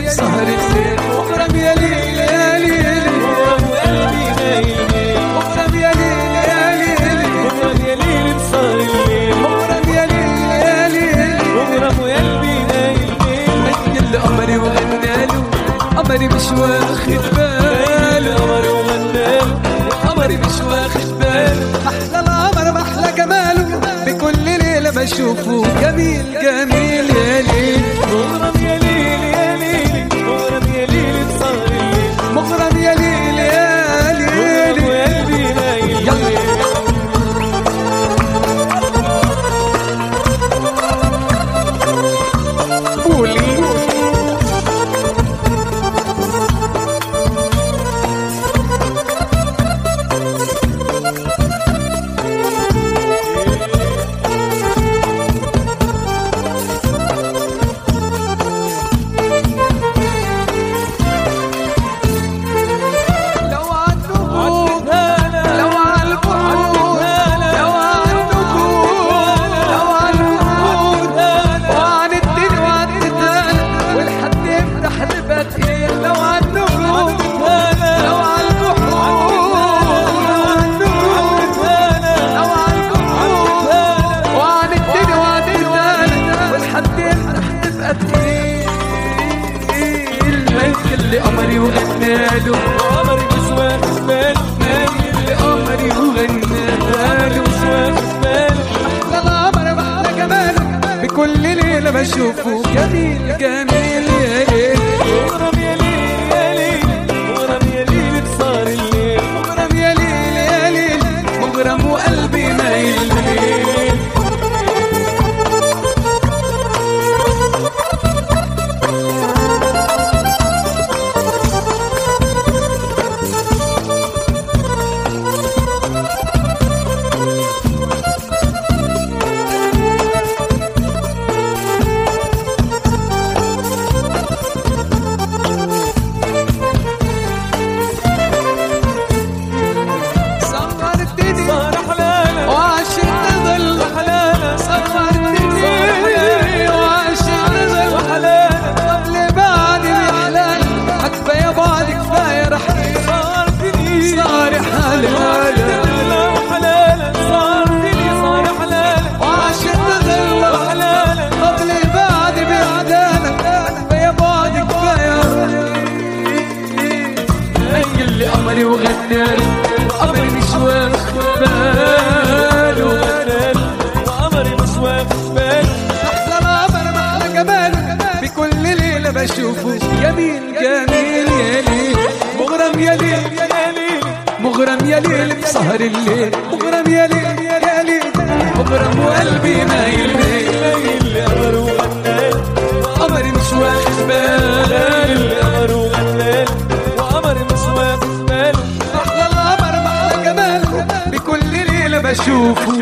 ليل سهر الليل مغرم يا ليل يا ليل مغرم وقلبي نايل مغرم يا ليل يا ليل مغرم يا ليل بسهر الليل مغرم يا ليل يا ليل مغرم وقلبي نايل اللي قمري وغناله قمري مش واخد باله قمر وغنال قمري مش واخد باله احلى القمر محلى جماله بكل ليله بشوفه جميل جميل يا ليل مغرم يا ليل يا ليل مغرم يا ليل بسهر الليل مغرم يا ليل يا مغرم ليل وقلبي نايل يلا. قولي لو عنكم عدتها لو عنكم لو عنكم لو عنكم وعن الدين وعن التاني والحد يفتح الفتيل لو عنكم لو عنكم لو عنكم لو عنكم وعن الدين وعن التاني والحد يفتح الفتيل اللي قمري وغناله قمري مش واخد باله اللي قمري وغناله مش واخد باله لا القمر بعد جماله بكل ليلة بشوفه جميل جميل يا ليل مغرم يا ليل يا ليل مغرم يا ليل بسهر الليل مغرم يا ليل يا ليل مغرم وقلبي مايل ليل صورتني سهر حلالة وعشقت ظل حلالة صورتني وعشقت ظل وحلالة قبل بعد الإحلال كفاية بعد كفاية رحيل صارتني صار حلال حلالة وحلالة صارتني صار حلالة وعشقت ظل وحلالة قبل بعد بإحلالك كفاية بعد كفاية رحيل اللي قمري وغنالي قمري مش واخد باله وغنال وقمري مش واخد باله احلى القمر محلى جماله بكل ليله بشوفه جميل جميل يا ليل مغرم يا ليل يا ليل مغرم يا ليل بسهر الليل مغرم يا ليل يا ليل مغرم وقلبي مايل مايل ليل قمر وغنال قمري مش واخد باله ليل قمر وغنال وقمري مش واخد باله احلى القمر محلى جماله بكل ليله بشوفه